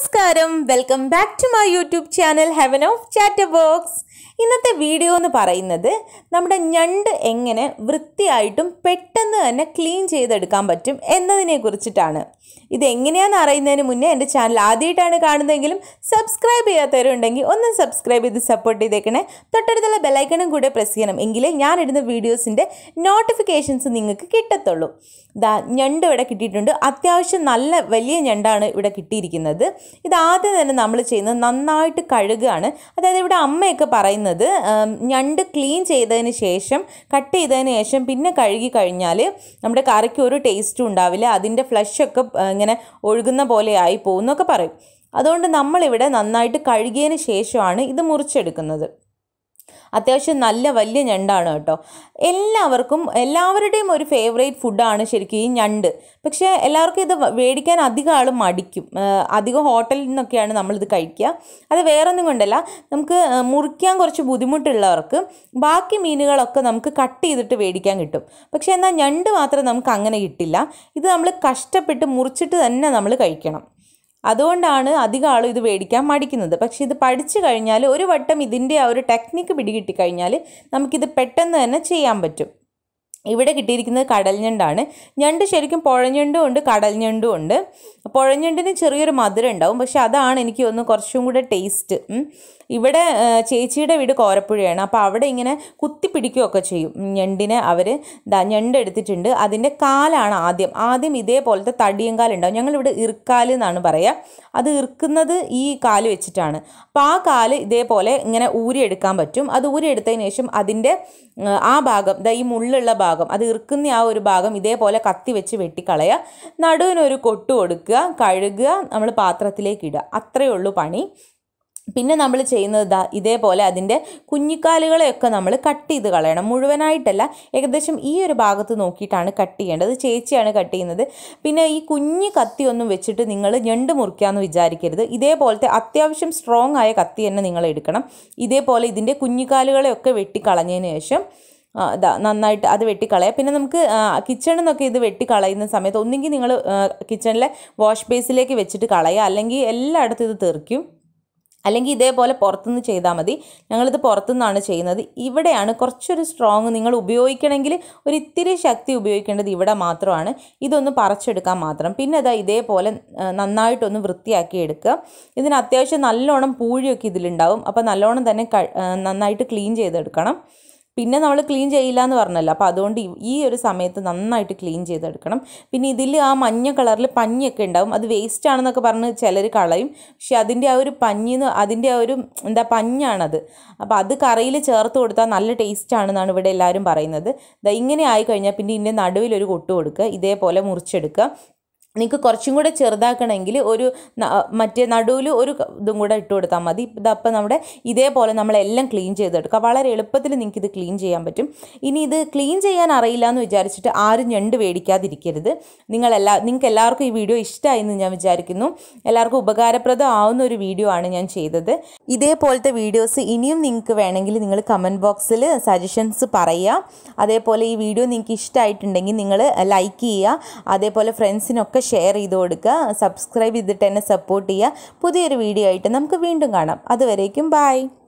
നമസ്കാരം welcome back to my YouTube channel heaven of chatterbox ഇന്നത്തെ video എന്ന് പറയുന്നത് നമ്മുടെ ഞണ്ട് എങ്ങനെ വൃത്തിയായിട്ടും പെട്ടെന്ന് തന്നെ ക്ലീൻ ചെയ്തെടുക്കാൻ പറ്റും എന്നതിനെ കുറിച്ചിട്ടാണ് ഇത് എങ്ങനെയാണെന്ന് അറിയുന്നതിന് മുന്നേ എൻ്റെ ചാനൽ ആദ്യമായിട്ടാണ് കാണുന്നതെങ്കിലും സബ്സ്ക്രൈബ് ചെയ്യാത്തവരുണ്ടെങ്കിൽ ഒന്ന് സബ്സ്ക്രൈബ് ചെയ്ത് സപ്പോർട്ട് ചെയ്തേക്കണേ തൊട്ടടുത്തുള്ള ബെലൈക്കണും കൂടെ പ്രസ് ചെയ്യണം എങ്കിലേ ഞാനിടുന്ന വീഡിയോസിൻ്റെ നോട്ടിഫിക്കേഷൻസ് നിങ്ങൾക്ക് കിട്ടത്തുള്ളൂ ദാ ഞണ്ട് ഇവിടെ കിട്ടിയിട്ടുണ്ട് അത്യാവശ്യം നല്ല വലിയ ഞണ്ടാണ് ഇവിടെ കിട്ടിയിരിക്കുന്നത് ഇത് ആദ്യം തന്നെ നമ്മൾ ചെയ്യുന്നത് നന്നായിട്ട് കഴുകുകയാണ് അതായത് ഇവിടെ അമ്മയൊക്കെ പറയുന്നത് ഉം, ഞണ്ട് ക്ലീൻ ചെയ്തതിന് ശേഷം കട്ട് ചെയ്തതിന് ശേഷം പിന്നെ കഴുകി കഴിഞ്ഞാൽ നമ്മുടെ കറിക്ക് ഒരു ടേസ്റ്റും ഉണ്ടാവില്ല അതിൻ്റെ ഫ്ലഷൊക്കെ ഇങ്ങനെ ഒഴുകുന്ന പോലെ ആയി പോകും എന്നൊക്കെ പറയും അതുകൊണ്ട് നമ്മളിവിടെ നന്നായിട്ട് കഴുകിയതിന് ശേഷമാണ് ഇത് മുറിച്ചെടുക്കുന്നത് അത്യാവശ്യം നല്ല വലിയ ഞണ്ടാണ് കേട്ടോ എല്ലാവർക്കും എല്ലാവരുടെയും ഒരു ഫേവറേറ്റ് ഫുഡാണ് ശരിക്കും ഈ ഞണ്ട് പക്ഷേ എല്ലാവർക്കും ഇത് മേടിക്കാൻ അധികം ആൾ മടിക്കും ആ, അധികം ഹോട്ടലിൽ നിന്നൊക്കെയാണ് നമ്മളിത് കഴിക്കുക അത് വേറൊന്നും കൊണ്ടല്ല നമുക്ക് ആ, മുറിക്കാൻ കുറച്ച് ബുദ്ധിമുട്ടുള്ളവർക്ക് ബാക്കി മീനുകളൊക്കെ നമുക്ക് കട്ട് ചെയ്തിട്ട് മേടിക്കാൻ കിട്ടും പക്ഷേ എന്നാൽ ഞണ്ട് മാത്രം നമുക്ക് അങ്ങനെ കിട്ടില്ല ഇത് നമ്മൾ കഷ്ടപ്പെട്ട് മുറിച്ചിട്ട് തന്നെ നമ്മൾ കഴിക്കണം അതുകൊണ്ടാണ് അധികം ആളും ഇത് മേടിക്കാൻ മടിക്കുന്നത് പക്ഷെ ഇത് പഠിച്ചു കഴിഞ്ഞാൽ ഒരു വട്ടം ഇതിൻ്റെ ആ ഒരു ടെക്നിക്ക് പിടികിട്ടി കഴിഞ്ഞാൽ നമുക്കിത് പെട്ടെന്ന് തന്നെ ചെയ്യാൻ പറ്റും ഇവിടെ കിട്ടിയിരിക്കുന്നത് കടൽ ഞണ്ടാണ് ഞണ്ട് ശരിക്കും പുഴഞ്ഞണ്ടും ഉണ്ട് കടൽ ഞണ്ടും ഉണ്ട് പുഴഞ്ഞണ്ടിന് ചെറിയൊരു മധുരം ഉണ്ടാവും പക്ഷെ അതാണ് എനിക്ക് ഒന്ന് കുറച്ചും കൂടെ ടേസ്റ്റ് ഉം. ഇവിടെ ആ, ചേച്ചിയുടെ വീട് കോരപ്പുഴയാണ് അപ്പോൾ അവിടെ ഇങ്ങനെ കുത്തി പിടിക്കുകയൊക്കെ ചെയ്യും ഞണ്ടിനെ അവർ ദാ ഞണ്ട് എടുത്തിട്ടുണ്ട് അതിൻ്റെ കാലാണ് ആദ്യം ആദ്യം ഇതേപോലത്തെ തടിയും കാലുണ്ടാവും ഞങ്ങളിവിടെ ഇറുക്കാല് എന്നാണ് പറയുക അത് ഇറുക്കുന്നത് ഈ കാല് വെച്ചിട്ടാണ് അപ്പോൾ ആ കാല് ഇതേപോലെ ഇങ്ങനെ ഊരിയെടുക്കാൻ പറ്റും അത് ഊരിയെടുത്തതിന് ശേഷം അതിൻ്റെ ഉം, ആ ഭാഗം ദാ ഈ മുള്ളുള്ള ഭാഗം അത് ഇറുക്കുന്ന ആ ഒരു ഭാഗം ഇതേപോലെ കത്തി വെച്ച് വെട്ടിക്കളയുക നടുവിനൊരു കൊട്ട് കൊടുക്കുക കഴുകുക നമ്മൾ പാത്രത്തിലേക്ക് ഇടുക അത്രയേ ഉള്ളൂ പണി പിന്നെ നമ്മൾ ചെയ്യുന്നത് ദാ ഇതേപോലെ അതിൻ്റെ കുഞ്ഞിക്കാലുകളെയൊക്കെ നമ്മൾ കട്ട് ചെയ്ത് കളയണം മുഴുവനായിട്ടല്ല ഏകദേശം ഈ ഒരു ഭാഗത്ത് നോക്കിയിട്ടാണ് കട്ട് ചെയ്യേണ്ടത് ചേച്ചിയാണ് കട്ട് ചെയ്യുന്നത് പിന്നെ ഈ കുഞ്ഞ് കത്തി ഒന്നും വെച്ചിട്ട് നിങ്ങൾ ഞണ്ട് മുറിക്കാമെന്ന് വിചാരിക്കരുത് ഇതേപോലത്തെ അത്യാവശ്യം സ്ട്രോങ് ആയ കത്തി തന്നെ നിങ്ങൾ എടുക്കണം ഇതേപോലെ ഇതിൻ്റെ കുഞ്ഞിക്കാലുകളെയൊക്കെ വെട്ടിക്കളഞ്ഞതിന് ശേഷം ആ, ദാ നന്നായിട്ട് അത് വെട്ടിക്കളയുക പിന്നെ നമുക്ക് കിച്ചണിൽ നിന്നൊക്കെ ഇത് വെട്ടിക്കളയുന്ന സമയത്ത് ഒന്നെങ്കിൽ നിങ്ങൾ കിച്ചണിലെ വാഷ് ബേസിലേക്ക് വെച്ചിട്ട് കളയുക അല്ലെങ്കിൽ എല്ലായിടത്തും ഇത് തെറിക്കും അല്ലെങ്കിൽ ഇതേപോലെ പുറത്തുനിന്ന് ചെയ്താൽ മതി ഞങ്ങളിത് പുറത്തുനിന്നാണ് ചെയ്യുന്നത് ഇവിടെയാണ് കുറച്ചൊരു സ്ട്രോങ് നിങ്ങൾ ഉപയോഗിക്കണമെങ്കിൽ ഒരു ഇത്തിരി ശക്തി ഉപയോഗിക്കേണ്ടത് ഇവിടെ മാത്രമാണ് ഇതൊന്ന് പറിച്ചെടുക്കാൻ മാത്രം പിന്നെ അതാ ഇതേപോലെ ആ, നന്നായിട്ടൊന്ന് വൃത്തിയാക്കി എടുക്കുക ഇതിന് അത്യാവശ്യം നല്ലോണം പൂഴിയൊക്കെ ഇതിലുണ്ടാവും അപ്പോൾ നല്ലോണം തന്നെ ക- ആ, നന്നായിട്ട് ക്ലീൻ ചെയ്തെടുക്കണം പിന്നെ നമ്മൾ ക്ലീൻ ചെയ്യില്ല എന്ന് പറഞ്ഞല്ലോ അപ്പോൾ അതുകൊണ്ട് ഈ- ഈ ഒരു സമയത്ത് നന്നായിട്ട് ക്ലീൻ ചെയ്തെടുക്കണം പിന്നെ ഇതിൽ ആ മഞ്ഞ കളറിൽ പഞ്ഞിയൊക്കെ ഉണ്ടാവും അത് വേസ്റ്റ് ആണെന്നൊക്കെ പറഞ്ഞ് ചിലർ കളയും പക്ഷെ അതിൻ്റെ ആ ഒരു പഞ്ഞിന്ന് അതിൻ്റെ ആ ഒരു എന്താ പഞ്ഞാണത് അപ്പോൾ അത് കറിയിൽ ചേർത്ത് കൊടുത്താൽ നല്ല ടേസ്റ്റ് ആണെന്നാണ് ഇവിടെ എല്ലാവരും പറയുന്നത് ദാ ഇങ്ങനെ ആയി കഴിഞ്ഞാൽ പിന്നെ ഇതിൻ്റെ നടുവിൽ ഒരു കൊട്ട് കൊടുക്കുക ഇതേപോലെ മുറിച്ചെടുക്കുക നിങ്ങൾക്ക് കുറച്ചും കൂടെ ചെറുതാക്കണമെങ്കിൽ ഒരു ന- മറ്റേ നടുവിൽ ഒരു ക- ഇതും കൂടെ ഇട്ട് കൊടുത്താൽ മതി ഇതപ്പം നമ്മുടെ ഇതേപോലെ നമ്മളെല്ലാം ക്ലീൻ ചെയ്തെടുക്കുക വളരെ എളുപ്പത്തിൽ നിങ്ങൾക്ക് ഇത് ക്ലീൻ ചെയ്യാൻ പറ്റും ഇനി ഇത് ക്ലീൻ ചെയ്യാൻ അറിയില്ല എന്ന് വിചാരിച്ചിട്ട് ആരും ഞണ്ട് മേടിക്കാതിരിക്കരുത് നിങ്ങളെല്ലാ നിങ്ങൾക്ക് എല്ലാവർക്കും ഈ വീഡിയോ ഇഷ്ടമായി എന്ന് ഞാൻ വിചാരിക്കുന്നു എല്ലാവർക്കും ഉപകാരപ്രദം ആവുന്ന ഒരു വീഡിയോ ആണ് ഞാൻ ചെയ്തത് ഇതേപോലത്തെ വീഡിയോസ് ഇനിയും നിങ്ങൾക്ക് വേണമെങ്കിൽ നിങ്ങൾ കമൻറ്റ് ബോക്സിൽ സജഷൻസ് പറയുക അതേപോലെ ഈ വീഡിയോ നിങ്ങൾക്ക് ഇഷ്ടമായിട്ടുണ്ടെങ്കിൽ നിങ്ങൾ ലൈക്ക് ചെയ്യുക അതേപോലെ ഫ്രണ്ട്സിനൊക്കെ ഷെയർ ചെയ്ത് കൊടുക്കുക സബ്സ്ക്രൈബ് ചെയ്തിട്ട് എന്നെ സപ്പോർട്ട് ചെയ്യുക പുതിയൊരു വീഡിയോ ആയിട്ട് നമുക്ക് വീണ്ടും കാണാം അതുവരേക്കും ബൈ